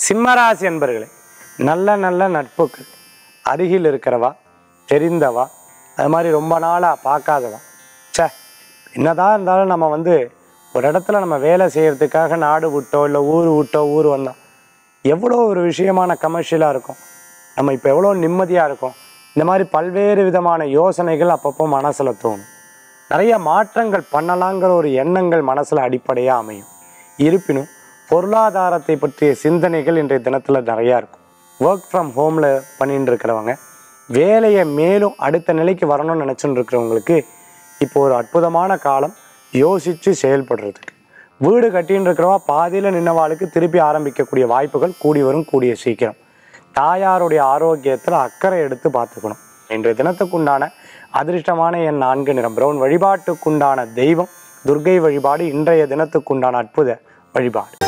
சிம்மராசி என்பர்களே நல்ல நல்ல நட்புகள் அருகில் இருக்கிறவா தெரிந்தவா அது மாதிரி ரொம்ப நாளாக பார்க்காதவா ச்சே என்னதான் இருந்தாலும் நம்ம வந்து ஒரு இடத்துல நம்ம வேலை செய்யறதுக்காக நாடு விட்டோ இல்லை ஊர் விட்டோ ஊர் வந்தோம் எவ்வளோ ஒரு விஷயமான கமர்ஷியலாக இருக்கும் நம்ம இப்போ எவ்வளோ நிம்மதியாக இருக்கோம் இந்த மாதிரி பல்வேறு விதமான யோசனைகள் அப்பப்போ மனசில் தோணும் நிறைய மாற்றங்கள் பண்ணலாங்கிற ஒரு எண்ணங்கள் மனசில் அடிப்படையாக அமையும் இருப்பினும் பொருளாதாரத்தை பற்றிய சிந்தனைகள் இன்றைய தினத்தில் நிறையா இருக்கும் ஒர்க் ஃப்ரம் ஹோமில் பண்ணிட்டு இருக்கிறவங்க வேலையை மேலும் அடுத்த நிலைக்கு வரணும்னு நினச்சிட்டு இருக்கிறவங்களுக்கு இப்போ ஒரு அற்புதமான காலம் யோசித்து செயல்படுறதுக்கு வீடு கட்டின்னு இருக்கிறவா பாதியில் நின்னவாளுக்கு திருப்பி ஆரம்பிக்கக்கூடிய வாய்ப்புகள் கூடி வரும் கூடிய சீக்கிரம் தாயாருடைய ஆரோக்கியத்தில் அக்கறை எடுத்து பார்த்துக்கணும் இன்றைய தினத்துக்குண்டான அதிர்ஷ்டமான என் நான்கு நிறம் பிரவுன் வழிபாட்டுக்குண்டான தெய்வம் துர்க்கை வழிபாடு இன்றைய தினத்துக்குண்டான அற்புத வழிபாடு